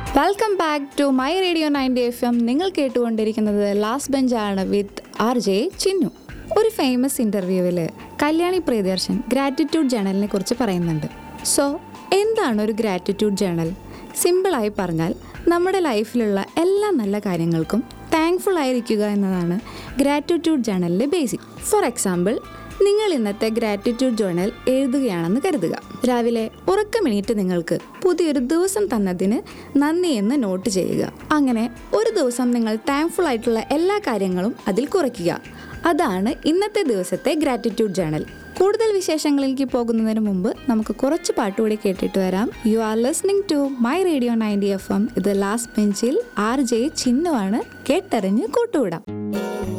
welcome back to my radio ninety F M നിങ്ങൾ കേട്ടുകൊണ്ടിരിക്കുന്നത് last ബെഞ്ചാണ് വിത്ത് ആർ ജെ ചിന്നു ഒരു ഫേമസ് ഇൻ്റർവ്യൂവിൽ കല്യാണി പ്രിയദർശൻ ഗ്രാറ്റിറ്റ്യൂഡ് ജേണലിനെ കുറിച്ച് പറയുന്നുണ്ട് സോ എന്താണ് ഒരു ഗ്രാറ്റിറ്റ്യൂഡ് ജേണൽ സിമ്പിളായി പറഞ്ഞാൽ നമ്മുടെ ലൈഫിലുള്ള എല്ലാ നല്ല കാര്യങ്ങൾക്കും താങ്ക്ഫുൾ ആയിരിക്കുക എന്നതാണ് ഗ്രാറ്റിറ്റ്യൂഡ് ജേണലിൻ്റെ ബേസിക് ഫോർ എക്സാമ്പിൾ നിങ്ങൾ ഇന്നത്തെ ഗ്രാറ്റിറ്റ്യൂഡ് ജേണൽ എഴുതുകയാണെന്ന് കരുതുക രാവിലെ ഉറക്കമെണീറ്റ് നിങ്ങൾക്ക് പുതിയൊരു ദിവസം തന്നതിന് നന്ദി എന്ന് നോട്ട് ചെയ്യുക അങ്ങനെ ഒരു ദിവസം നിങ്ങൾ താങ്ക്ഫുൾ ആയിട്ടുള്ള എല്ലാ കാര്യങ്ങളും അതിൽ കുറയ്ക്കുക അതാണ് ഇന്നത്തെ ദിവസത്തെ ഗ്രാറ്റിറ്റ്യൂഡ് ജേണൽ കൂടുതൽ വിശേഷങ്ങളിലേക്ക് പോകുന്നതിന് മുമ്പ് നമുക്ക് കുറച്ച് പാട്ടുകൂടി കേട്ടിട്ട് വരാം you are listening to my radio ninety F M ഇത് ലാസ്റ്റ് ബെഞ്ചിൽ ആർ ജെ ചിന്നുവാണ് കേട്ടറിഞ്ഞ് കൂട്ടുവിടാം